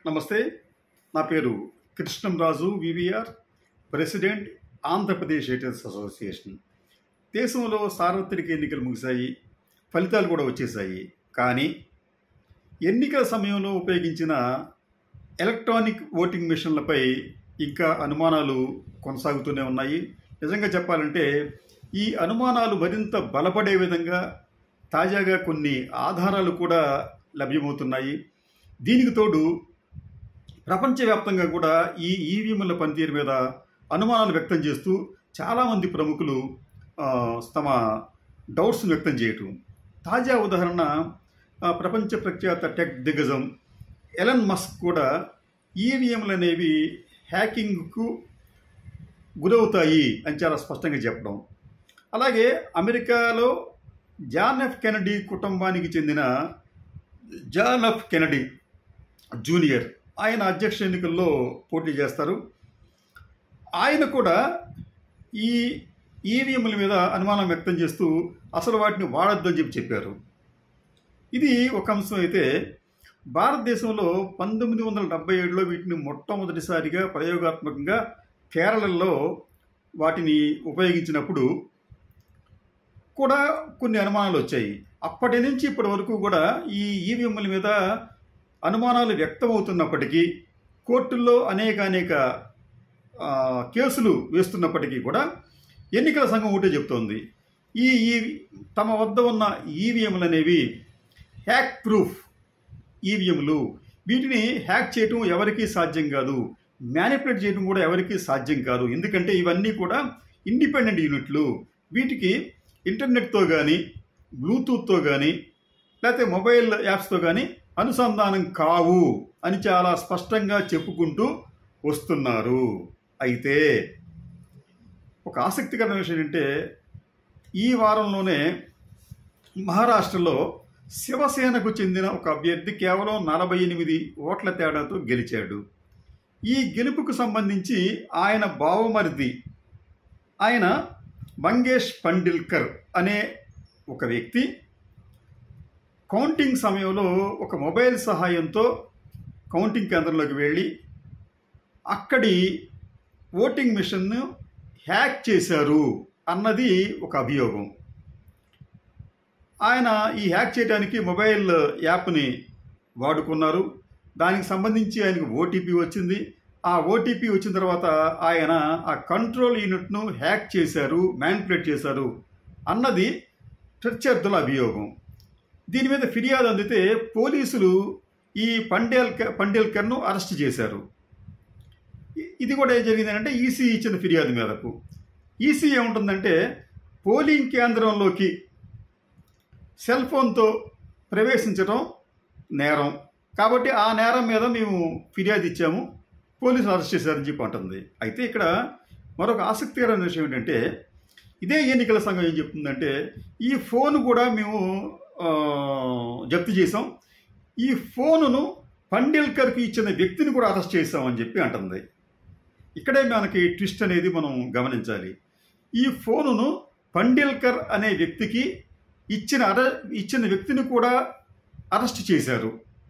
నమస్తే నా పేరు Krishnamraju VVR president Andhra Pradesh ఎయిటర్స్ association దేశంలో సార్వత్రిక ఎన్నికలు ముగిశాయి ఫలితాలు కూడా వచ్చేసాయి కానీ ఎన్నికల సమయంలో ఉపయోగించిన ఎలక్ట్రానిక్ ఓటింగ్ మిషన్లపై ఇంకా అనుమానాలు కొనసాగుతూనే ఉన్నాయి నిజంగా చెప్పాలంటే ఈ అనుమానాలు మరింత బలపడే విధంగా తాజాగా కొన్ని ఆధారాలు కూడా లభ్యమవుతున్నాయి దీనికి తోడు ప్రపంచవ్యాప్తంగా కూడా ఈ ఈవీఎంల పనితీరు మీద అనుమానాలు వ్యక్తం చేస్తూ చాలామంది ప్రముఖులు ఆ, తమ డౌట్స్ను వ్యక్తం చేయటం తాజా ఉదాహరణ ఆ, ప్రపంచ ప్రఖ్యాత టెక్ దిగ్గజం ఎలన్ మస్క్ కూడా ఈవీఎంలు అనేవి హ్యాకింగ్కు గురవుతాయి అని చాలా స్పష్టంగా చెప్పడం అలాగే అమెరికాలో జాన్ ఎఫ్ కెనడీ కుటుంబానికి చెందిన జాన్ ఎఫ్ కెనడీ జూనియర్ ఆయన అధ్యక్ష ఎన్నికల్లో పోటీ చేస్తారు ఆయన కూడా ఈ ఈవీఎంల మీద అనుమానం వ్యక్తం చేస్తూ అసలు వాటిని వాడొద్దని చెప్పి చెప్పారు ఇది ఒక అంశం అయితే భారతదేశంలో పంతొమ్మిది వందల డెబ్బై ఏడులో వీటిని మొట్టమొదటిసారిగా ప్రయోగాత్మకంగా కేరళలో వాటిని ఉపయోగించినప్పుడు కూడా కొన్ని అనుమానాలు వచ్చాయి అప్పటి నుంచి ఇప్పటి వరకు కూడా ఈ ఈవీఎంల మీద అనుమానాలు వ్యక్తమవుతున్నప్పటికీ కోర్టుల్లో అనేక అనేక ఆ, కేసులు వేస్తున్నప్పటికీ కూడా ఎన్నికల సంఘం ఒకటే చెప్తోంది ఈ ఈ తమ వద్ద ఉన్న ఈవీఎంలు అనేవి హ్యాక్ ప్రూఫ్ ఈవీఎంలు వీటిని హ్యాక్ చేయటం ఎవరికీ సాధ్యం కాదు మ్యానిపులేట్ చేయడం కూడా ఎవరికీ సాధ్యం కాదు ఎందుకంటే ఇవన్నీ కూడా ఇండిపెండెంట్ యూనిట్లు వీటికి ఇంటర్నెట్తో కానీ బ్లూటూత్తో కానీ లేకపోతే మొబైల్ యాప్స్తో కానీ అనుసంధానం కావు అని చాలా స్పష్టంగా చెప్పుకుంటూ వస్తున్నారు అయితే ఒక ఆసక్తికరమైన విషయం ఏంటంటే ఈ వారంలోనే మహారాష్ట్రలో శివసేనకు చెందిన ఒక అభ్యర్థి కేవలం నలభై ఎనిమిది ఓట్ల తేడాతో గెలిచాడు ఈ గెలుపుకు సంబంధించి ఆయన బావమరిది ఆయన మంగేష్ పండిల్కర్ అనే ఒక వ్యక్తి కౌంటింగ్ సమయంలో ఒక మొబైల్ సహాయంతో కౌంటింగ్ కేంద్రంలోకి వెళ్ళి అక్కడి ఓటింగ్ మిషన్ను హ్యాక్ చేశారు అన్నది ఒక అభియోగం ఆయన ఈ హ్యాక్ చేయడానికి మొబైల్ యాప్ని వాడుకున్నారు దానికి సంబంధించి ఆయనకు ఓటీపీ వచ్చింది ఆ ఓటీపీ వచ్చిన తర్వాత ఆయన ఆ కంట్రోల్ యూనిట్ను హ్యాక్ చేశారు మ్యానిపులేట్ చేశారు అన్నది ప్రత్యర్థుల అభియోగం దీని మీద ఫిర్యాదు అందితే పోలీసులు ఈ పండేల్కర్ పండేల్కర్ను అరెస్ట్ చేశారు ఇ- ఇది కూడా ఏం జరిగిందంటే ఈసీ ఇచ్చిన ఫిర్యాదు మేరకు ఈసీ ఏముంటుందంటే పోలింగ్ కేంద్రంలోకి సెల్ ఫోన్తో ప్రవేశించడం నేరం కాబట్టి ఆ నేరం మీద మేము ఫిర్యాదు ఇచ్చాము పోలీసులు అరెస్ట్ చేశారని చెప్పి అంటుంది అయితే ఇక్కడ మరొక ఆసక్తికరమైన విషయం ఏంటంటే ఇదే ఎన్నికల సంఘం ఏం చెప్తుందంటే ఈ ఫోన్ కూడా మేము ఆ, జప్తు చేసాం ఈ ఫోనును పండేల్కర్కి ఇచ్చిన వ్యక్తిని కూడా అరెస్ట్ చేశామని చెప్పి అంటుంది ఇక్కడే మనకి ట్విస్ట్ అనేది మనం గమనించాలి ఈ ఫోనును పండేల్కర్ అనే వ్యక్తికి ఇచ్చిన అర ఇచ్చిన వ్యక్తిని కూడా అరెస్ట్ చేశారు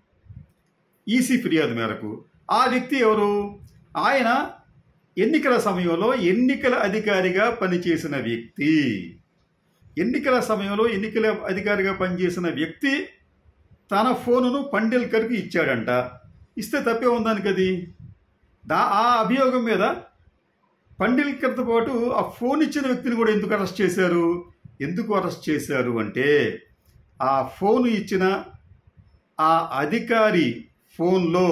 ఈసీ ఫిర్యాదు మేరకు ఆ వ్యక్తి ఎవరు ఆయన ఎన్నికల సమయంలో ఎన్నికల అధికారిగా పనిచేసిన వ్యక్తి ఎన్నికల సమయంలో ఎన్నికల అధికారిగా పనిచేసిన వ్యక్తి తన ఫోనును పండేల్కర్కి ఇచ్చాడంట ఇస్తే తప్పే ఉందానికి అది దా ఆ అభియోగం మీద పండిల్కర్తో పాటు ఆ ఫోన్ ఇచ్చిన వ్యక్తిని కూడా ఎందుకు అరెస్ట్ చేశారు ఎందుకు అరెస్ట్ చేశారు అంటే ఆ ఫోన్ ఇచ్చిన ఆ అధికారి ఫోన్లో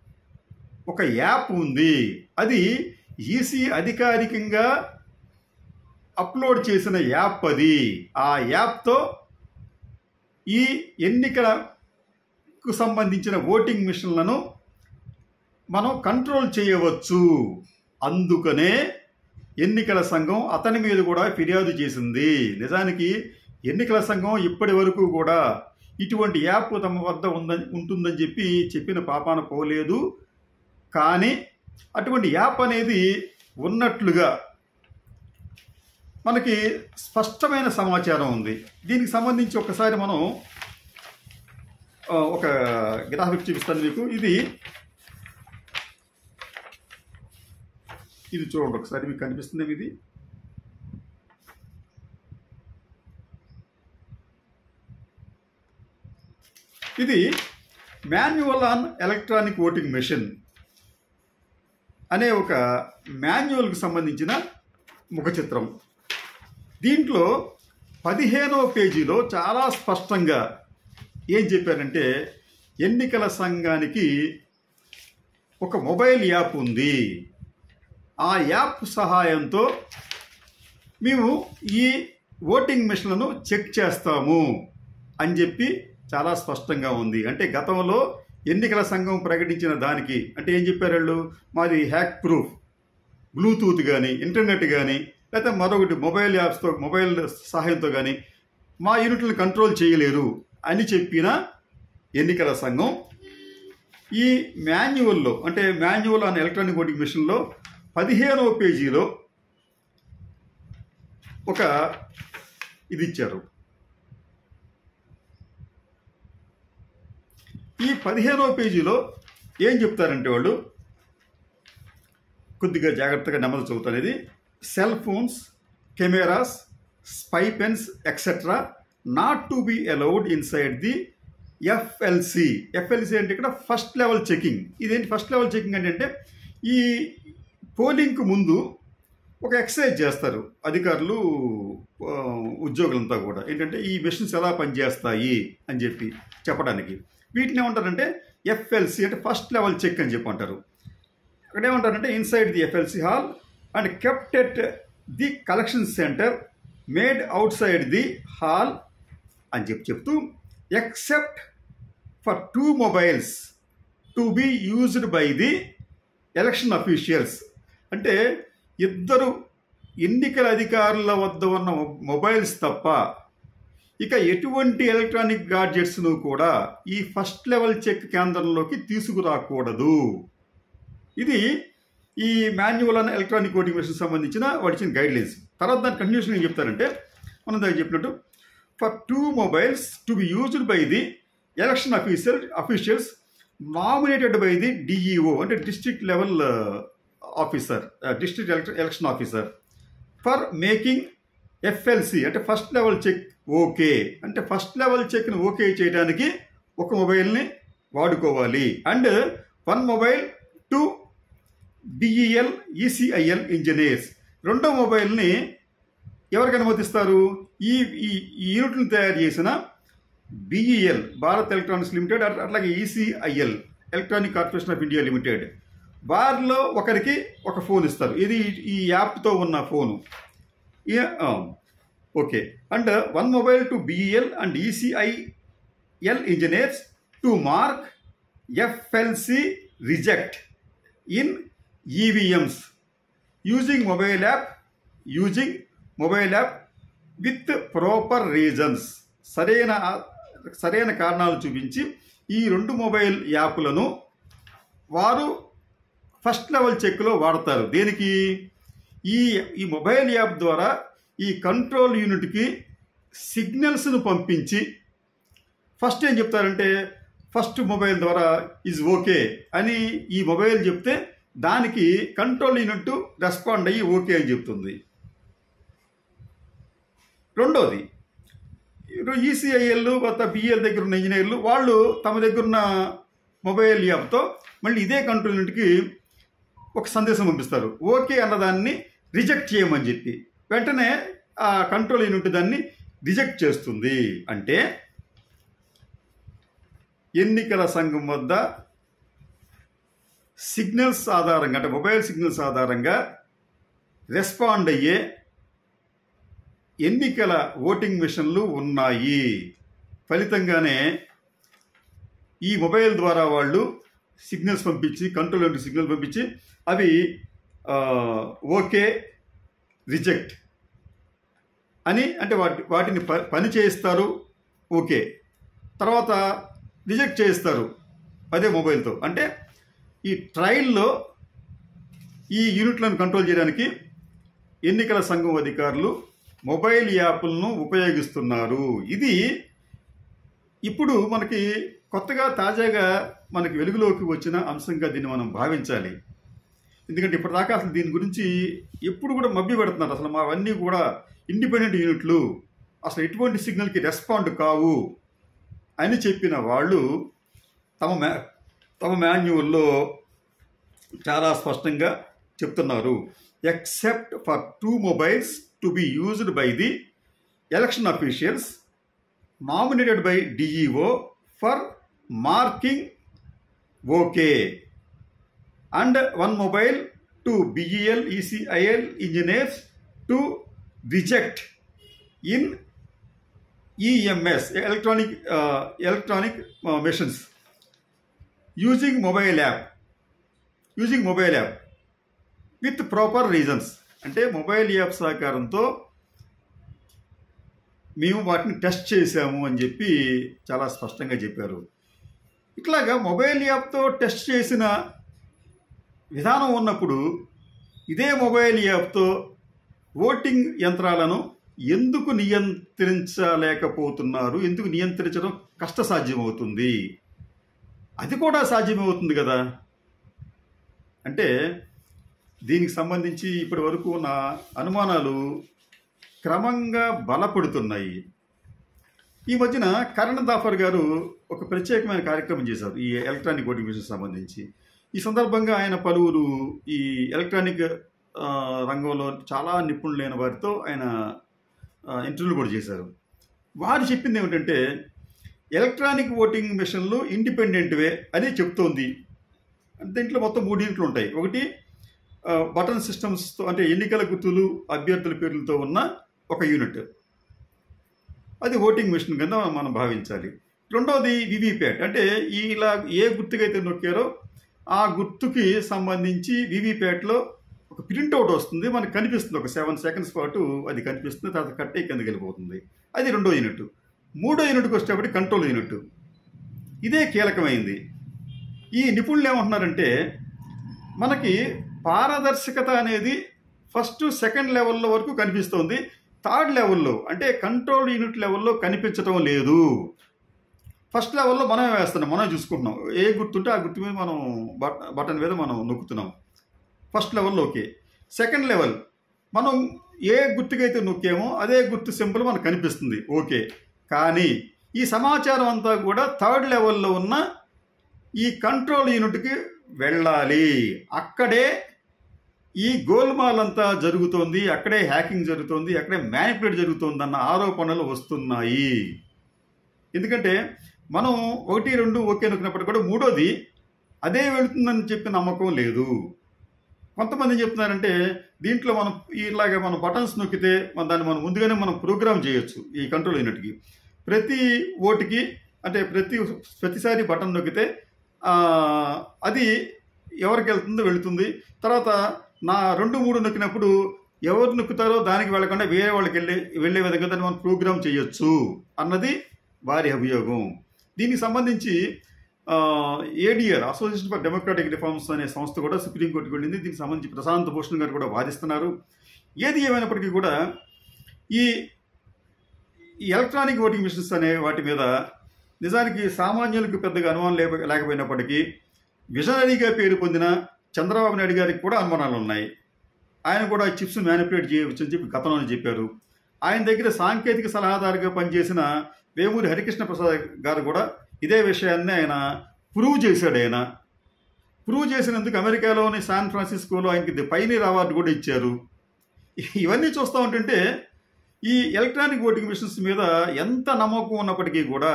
ఒక యాప్ ఉంది అది ఈసీ అధికారికంగా అప్లోడ్ చేసిన యాప్ అది ఆ యాప్తో ఈ ఎన్నికలకు సంబంధించిన ఓటింగ్ మిషన్లను మనం కంట్రోల్ చేయవచ్చు అందుకనే ఎన్నికల సంఘం అతని మీద కూడా ఫిర్యాదు చేసింది నిజానికి ఎన్నికల సంఘం ఇప్పటి వరకు కూడా ఇటువంటి యాప్ తమ వద్ద ఉందని ఉంటుందని చెప్పి చెప్పిన పాపాన పోలేదు కానీ అటువంటి యాప్ అనేది ఉన్నట్లుగా మనకి స్పష్టమైన సమాచారం ఉంది దీనికి సంబంధించి ఒకసారి మనం ఆ, ఒక గ్రాఫిక్ చూపిస్తాను మీకు ఇది ఇది చూడండి ఒకసారి మీకు కనిపిస్తుంది ఇది ఇది manual on electronic voting machine అనే ఒక మాన్యువల్కి సంబంధించిన ముఖ చిత్రం దీంట్లో పదిహేనవ పేజీలో చాలా స్పష్టంగా ఏం చెప్పారంటే ఎన్నికల సంఘానికి ఒక మొబైల్ యాప్ ఉంది ఆ యాప్ సహాయంతో మేము ఈ ఓటింగ్ మిషన్లను చెక్ చేస్తాము అని చెప్పి చాలా స్పష్టంగా ఉంది అంటే గతంలో ఎన్నికల సంఘం ప్రకటించిన దానికి అంటే ఏం చెప్పారు వాళ్ళు మాది హ్యాక్ ప్రూఫ్ బ్లూటూత్ కానీ ఇంటర్నెట్ కానీ లేకపోతే మరొకటి మొబైల్ యాప్స్తో మొబైల్ సహాయంతో కానీ మా యూనిట్లను కంట్రోల్ చేయలేరు అని చెప్పిన ఎన్నికల సంఘం ఈ మాన్యువల్లో అంటే మాన్యువల్ ఆన్ ఎలక్ట్రానిక్ ఓటింగ్ మిషన్లో పదిహేనవ పేజీలో ఒక ఇది ఇచ్చారు ఈ పదిహేనవ పేజీలో ఏం చెప్తారంటే వాళ్ళు కొద్దిగా జాగ్రత్తగా నెమ్మది చదువుతాను ఇది cell phones cameras spy pens etcetera not to be allowed inside the FLC FLC అంటే ఇక్కడ ఫస్ట్ లెవెల్ చెకింగ్ ఇదేంటి ఫస్ట్ లెవెల్ చెకింగ్ అంటే అంటే ఈ పోలింగ్కు ముందు ఒక ఎక్సర్సైజ్ చేస్తారు అధికారులు ఆ, ఉద్యోగులంతా కూడా ఏంటంటే ఈ మెషిన్స్ ఎలా పనిచేస్తాయి అని చెప్పి చెప్పడానికి వీటిని ఏమంటారంటే ఎఫ్ఎల్సి అంటే ఫస్ట్ లెవెల్ చెక్ అని చెప్పి అంటారు అక్కడ ఏమంటారంటే inside the FLC hall and kept at the collection centre made అవుట్ సైడ్ ది హాల్ అని చెప్పి చెప్తూ except for two mobiles to be used by the election officials అంటే ఇద్దరు ఎన్నికల అధికారుల వద్ద ఉన్న మొబైల్స్ తప్ప ఇక ఎటువంటి ఎలక్ట్రానిక్ గాడ్జెట్స్ను కూడా ఈ ఫస్ట్ లెవెల్ చెక్ కేంద్రంలోకి తీసుకురాకూడదు ఇది ఈ manual and electronic voting machine సంబంధించిన వాటి ఇచ్చిన గైడ్ లైన్స్ తర్వాత దాని కంటిన్యూషన్ ఏం చెప్తారంటే మనం దానికి చెప్పినట్టు for two mobiles to be used by the election official officials nominated by the DEO అంటే district level officer district election officer for making FLC అంటే ఫస్ట్ లెవెల్ చెక్ ఓకే అంటే ఫస్ట్ లెవెల్ చెక్ని okay చేయడానికి ఒక మొబైల్ని వాడుకోవాలి అండ్ one mobile to BEL ECIL engineers రెండో మొబైల్ని ఎవరికి అనుమతిస్తారు ఈ ఈ ఈ యూనిట్ని తయారు చేసిన బిఈఎల్ భారత్ ఎలక్ట్రానిక్స్ లిమిటెడ్ అట్- అట్లాగే ECIL electronic corporation of India limited వారిలో ఒకరికి ఒక ఫోన్ ఇస్తారు ఇది ఈ యాప్తో ఉన్న ఫోను ఈ- ఆ, okay and one mobile to BEL and ECIL engineers to mark FLC reject in EVMs using mobile app using mobile app with proper reasons సరైన సరైన కారణాలు చూపించి ఈ రెండు మొబైల్ యాప్లను వారు ఫస్ట్ లెవెల్ చెక్లో వాడతారు దేనికి ఈ ఈ మొబైల్ యాప్ ద్వారా ఈ కంట్రోల్ యూనిట్కి సిగ్నల్స్ను పంపించి ఫస్ట్ ఏం చెప్తారంటే ఫస్ట్ మొబైల్ ద్వారా ఈజ్ ఓకే అని ఈ మొబైల్ చెప్తే దానికి కంట్రోల్ యూనిట్ రెస్పాండ్ అయ్యి ఓకే అని చెప్తుంది రెండోది ఈసీఐఎల్ కొత్త బిఎల్ దగ్గర ఉన్న ఇంజనీర్లు వాళ్ళు తమ దగ్గర ఉన్న మొబైల్ యాప్తో మళ్ళీ ఇదే కంట్రోల్ యూనిట్కి ఒక సందేశం పంపిస్తారు ఓకే అన్నదాన్ని రిజెక్ట్ చేయమని చెప్పి వెంటనే ఆ కంట్రోల్ యూనిట్ దాన్ని రిజెక్ట్ చేస్తుంది అంటే ఎన్నికల సంఘం వద్ద సిగ్నల్స్ ఆధారంగా అంటే మొబైల్ సిగ్నల్స్ ఆధారంగా రెస్పాండ్ అయ్యే ఎన్నికల ఓటింగ్ మిషన్లు ఉన్నాయి ఫలితంగానే ఈ మొబైల్ ద్వారా వాళ్ళు సిగ్నల్స్ పంపించి కంట్రోల్ యూనిట్ సిగ్నల్ పంపించి అవి ఆ, ఓకే రిజెక్ట్ అని అంటే వాటి వాటిని ప పని చేయిస్తారు ఓకే తర్వాత రిజెక్ట్ చేయిస్తారు అదే మొబైల్తో అంటే ఈ ట్రయల్లో ఈ యూనిట్లను కంట్రోల్ చేయడానికి ఎన్నికల సంఘం అధికారులు మొబైల్ యాప్లను ఉపయోగిస్తున్నారు ఇది ఇప్పుడు మనకి కొత్తగా తాజాగా మనకి వెలుగులోకి వచ్చిన అంశంగా దీన్ని మనం భావించాలి ఎందుకంటే ఇప్పటిదాకా అసలు దీని గురించి ఎప్పుడు కూడా మభ్య పెడుతున్నారు అసలు మావన్నీ కూడా ఇండిపెండెంట్ యూనిట్లు అసలు ఎటువంటి సిగ్నల్కి రెస్పాండ్ కావు అని చెప్పిన వాళ్ళు తమ మ్యా తమ మాన్యువల్లో చాలా స్పష్టంగా చెప్తున్నారు except for two mobiles to be used by the election officials nominated by DEO for marking okay and one mobile to BEL ECIL engineers to reject in EMS electronic electronic machines using mobile app using mobile app with proper reasons అంటే mobile app సహకారంతో మేము వాటిని test చేసాము అని చెప్పి చాలా స్పష్టంగా చెప్పారు ఇట్లాగా మొబైల్ యాప్తో టెస్ట్ చేసిన విధానం ఉన్నప్పుడు ఇదే మొబైల్ యాప్తో ఓటింగ్ యంత్రాలను ఎందుకు నియంత్రించలేకపోతున్నారు ఎందుకు నియంత్రించడం కష్టసాధ్యమవుతుంది అది కూడా సాధ్యమవుతుంది కదా అంటే దీనికి సంబంధించి ఇప్పటి వరకు ఉన్న అనుమానాలు క్రమంగా బలపడుతున్నాయి ఈ మధ్యన కరణ్ దాఫర్ గారు ఒక ప్రత్యేకమైన కార్యక్రమం చేశారు ఈ ఎలక్ట్రానిక్ ఓటింగ్ మిషన్ సంబంధించి ఈ సందర్భంగా ఆయన పలువురు ఈ ఎలక్ట్రానిక్ ఆ, రంగంలో చాలా నిపుణులైన వారితో ఆయన ఆ, ఇంటర్వ్యూలు కూడా చేశారు వారు చెప్పింది ఏమిటంటే ఎలక్ట్రానిక్ ఓటింగ్ మిషన్లు ఇండిపెండెంట్వే అని చెప్తోంది దీంట్లో మొత్తం మూడు యూనిట్లు ఉంటాయి ఒకటి ఆ, బటన్ సిస్టమ్స్తో అంటే ఎన్నికల గుర్తులు అభ్యర్థుల పేర్లతో ఉన్న ఒక యూనిట్ అది ఓటింగ్ మిషన్ కింద మనం భావించాలి రెండవది వివిప్యాట్ అంటే ఇలా ఏ గుర్తుకైతే నొక్కారో ఆ గుర్తుకి సంబంధించి వివిప్యాట్లో ఒక ప్రింట్అవుట్ వస్తుంది మనకు కనిపిస్తుంది ఒక సెవెన్ సెకండ్స్ పాటు అది కనిపిస్తుంది తర్వాత కట్టే కిందకి వెళ్ళిపోతుంది అది రెండో యూనిట్ మూడో యూనిట్కి వచ్చేటప్పటికి కంట్రోల్ యూనిట్ ఇదే కీలకమైంది ఈ నిపుణులు ఏమంటున్నారంటే మనకి పారదర్శకత అనేది ఫస్ట్ సెకండ్ లెవెల్లో వరకు కనిపిస్తోంది థర్డ్ లెవెల్లో అంటే కంట్రోల్ యూనిట్ లెవెల్లో కనిపించడం లేదు ఫస్ట్ లెవెల్లో మనమే వేస్తున్నాం మనమే చూసుకుంటున్నాం ఏ గుర్తుంటే ఆ గుర్తు మీద మనం బట్ బటన్ మీద మనం నొక్కుతున్నాం ఫస్ట్ లెవెల్లో ఓకే సెకండ్ లెవెల్ మనం ఏ గుర్తుకైతే నొక్కామో అదే గుర్తు సింబల్ మనకు కనిపిస్తుంది ఓకే కానీ ఈ సమాచారం అంతా కూడా థర్డ్ లెవెల్లో ఉన్న ఈ కంట్రోల్ యూనిట్కి వెళ్ళాలి అక్కడే ఈ గోల్మాల్ అంతా జరుగుతోంది అక్కడే హ్యాకింగ్ జరుగుతోంది అక్కడే మ్యానిపులేట్ జరుగుతోంది అన్న ఆరోపణలు వస్తున్నాయి ఎందుకంటే మనం ఒకటి రెండు ఓకే నొక్కినప్పటికీ కూడా మూడోది అదే వెళుతుందని చెప్పి నమ్మకం లేదు కొంతమంది ఏం చెప్తున్నారంటే దీంట్లో మనం ఇలాగే మనం బటన్స్ నొక్కితే మన దాన్ని మనం ముందుగానే మనం ప్రోగ్రామ్ చేయొచ్చు ఈ కంట్రోల్ యూనిట్కి ప్రతి ఓటుకి అంటే ప్రతి ప్రతిసారి బటన్ నొక్కితే ఆ, అది ఎవరికి వెళ్తుందో వెళుతుంది తర్వాత నా రెండు మూడు నొక్కినప్పుడు ఎవరు నొక్కుతారో దానికి వెళ్ళకుండా వేరే వాళ్ళకి వెళ్ళే వెళ్ళే విధంగా దాన్ని మనం ప్రోగ్రామ్ చేయొచ్చు అన్నది వారి అభియోగం దీనికి సంబంధించి ADR association for democratic reforms అనే సంస్థ కూడా సుప్రీంకోర్టుకు వెళ్ళింది దీనికి సంబంధించి ప్రశాంత్ భూషణ్ గారు కూడా వాదిస్తున్నారు ఏది ఏమైనప్పటికీ కూడా ఈ ఈ ఎలక్ట్రానిక్ ఓటింగ్ మిషన్స్ అనే వాటి మీద నిజానికి సామాన్యులకు పెద్దగా అనుమానం లేక లేకపోయినప్పటికీ విజనరీగా పేరు పొందిన చంద్రబాబు నాయుడు గారికి కూడా అనుమానాలు ఉన్నాయి ఆయన కూడా చిప్స్ మ్యానిపులేట్ చేయవచ్చు అని చెప్పి గతంలోనే చెప్పారు ఆయన దగ్గర సాంకేతిక సలహాదారుగా పనిచేసిన వేమూరి హరికృష్ణ ప్రసాద్ గారు కూడా ఇదే విషయాన్ని ఆయన ప్రూవ్ చేశాడు ఆయన ప్రూవ్ చేసినందుకు అమెరికాలోని శాన్ ఫ్రాన్సిస్కోలో ఆయనకి ది పైనీర్ అవార్డు కూడా ఇచ్చారు ఇవన్నీ చూస్తూ ఉంటుంటే ఈ ఎలక్ట్రానిక్ ఓటింగ్ మిషన్స్ మీద ఎంత నమ్మకం ఉన్నప్పటికీ కూడా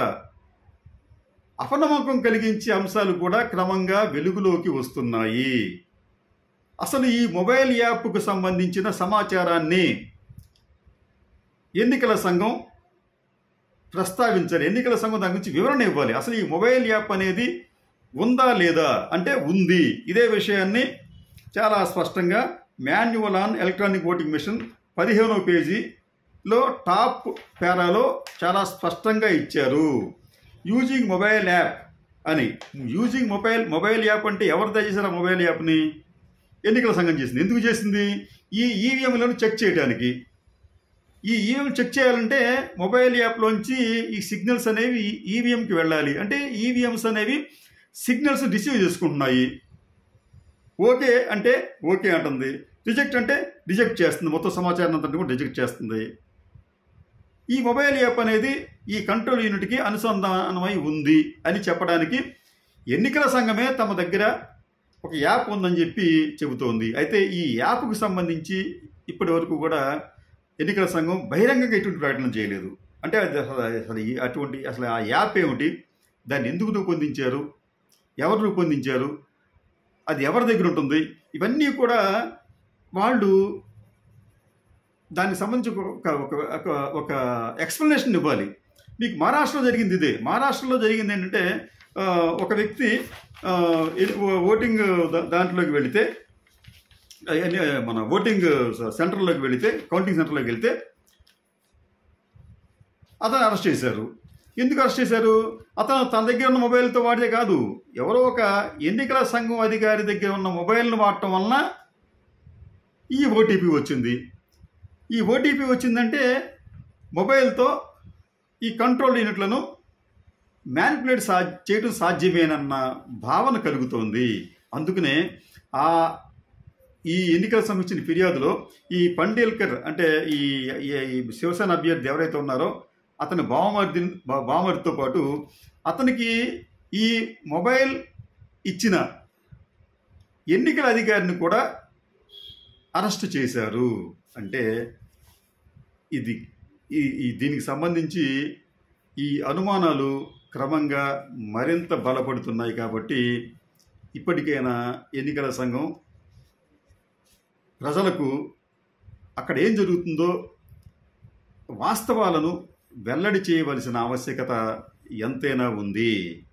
అపనమ్మకం కలిగించే అంశాలు కూడా క్రమంగా వెలుగులోకి వస్తున్నాయి అసలు ఈ మొబైల్ యాప్కు సంబంధించిన సమాచారాన్ని ఎన్నికల సంఘం ప్రస్తావించాలి ఎన్నికల సంఘం దాని గురించి వివరణ ఇవ్వాలి అసలు ఈ మొబైల్ యాప్ అనేది ఉందా లేదా అంటే ఉంది ఇదే విషయాన్ని చాలా స్పష్టంగా manual on electronic voting machine పదిహేనవ పేజీలో టాప్ పేరాలో చాలా స్పష్టంగా ఇచ్చారు యూజింగ్ మొబైల్ యాప్ అని యూజింగ్ మొబైల్ మొబైల్ యాప్ అంటే ఎవరు దయచేశారు ఆ మొబైల్ యాప్ని ఎన్నికల సంఘం చేసింది ఎందుకు చేసింది ఈ ఈవీఎంలను చెక్ చేయడానికి ఈ ఈవీఎం చెక్ చేయాలంటే మొబైల్ యాప్లోంచి ఈ సిగ్నల్స్ అనేవి ఈవీఎంకి వెళ్ళాలి అంటే ఈవీఎంస్ అనేవి సిగ్నల్స్ రిసీవ్ చేసుకుంటున్నాయి ఓకే అంటే ఓకే అంటుంది రిజెక్ట్ అంటే రిజెక్ట్ చేస్తుంది మొత్తం సమాచారం అంతా కూడా రిజెక్ట్ చేస్తుంది ఈ మొబైల్ యాప్ అనేది ఈ కంట్రోల్ యూనిట్కి అనుసంధానమై ఉంది అని చెప్పడానికి ఎన్నికల సంఘమే తమ దగ్గర ఒక యాప్ ఉందని చెప్పి చెబుతోంది అయితే ఈ యాప్కు సంబంధించి ఇప్పటి వరకు కూడా ఎన్నికల సంఘం బహిరంగంగా ఎటువంటి ప్రకటన చేయలేదు అంటే అది అసలు అసలు ఈ- అటువంటి అసలు ఆ యాప్ ఏమిటి దాన్ని ఎందుకు రూపొందించారు ఎవరు రూపొందించారు అది ఎవరి దగ్గర ఉంటుంది ఇవన్నీ కూడా వాళ్ళు దానికి సంబంధించి ఒక ఒక ఒక ఒక ఎక్స్ప్లెనేషన్ ఇవ్వాలి మీకు మహారాష్ట్రలో జరిగింది ఇదే మహారాష్ట్రలో జరిగింది ఏంటంటే ఆ, ఒక వ్యక్తి ఆ, ఎ- ఓటింగ్ దా- దాంట్లోకి వెళితే ఆ, ఎన్ని- మన ఓటింగ్ సెంటర్లోకి వెళితే కౌంటింగ్ సెంటర్లోకి వెళితే అతను అరెస్ట్ చేశారు ఎందుకు అరెస్ట్ చేశారు అతను తన దగ్గర ఉన్న మొబైల్తో వాడితే కాదు ఎవరో ఒక ఎన్నికల సంఘం అధికారి దగ్గర ఉన్న మొబైల్ను వాడటం వలన ఈ ఓటీపీ వచ్చింది ఈ ఓటీపీ వచ్చిందంటే మొబైల్తో ఈ కంట్రోల్ యూనిట్లను మ్యానిపులేట్ సా చేయడం సాధ్యమేనన్న భావన కలుగుతోంది అందుకనే ఆ ఈ ఎన్నికల సంబంధించిన ఫిర్యాదులో ఈ పండేల్కర్ అంటే ఈ ఈ- ఈ శివసేన అభ్యర్థి ఎవరైతే ఉన్నారో అతని బావమర్ది బా- బావమర్దితో పాటు అతనికి ఈ మొబైల్ ఇచ్చిన ఎన్నికల అధికారిని కూడా అరెస్ట్ చేశారు అంటే ఇది ఈ ఈ దీనికి సంబంధించి ఈ అనుమానాలు క్రమంగా మరింత బలపడుతున్నాయి కాబట్టి ఇప్పటికైనా ఎన్నికల సంఘం ప్రజలకు అక్కడ ఏం జరుగుతుందో వాస్తవాలను వెల్లడి చేయవలసిన ఆవశ్యకత ఎంతైనా ఉంది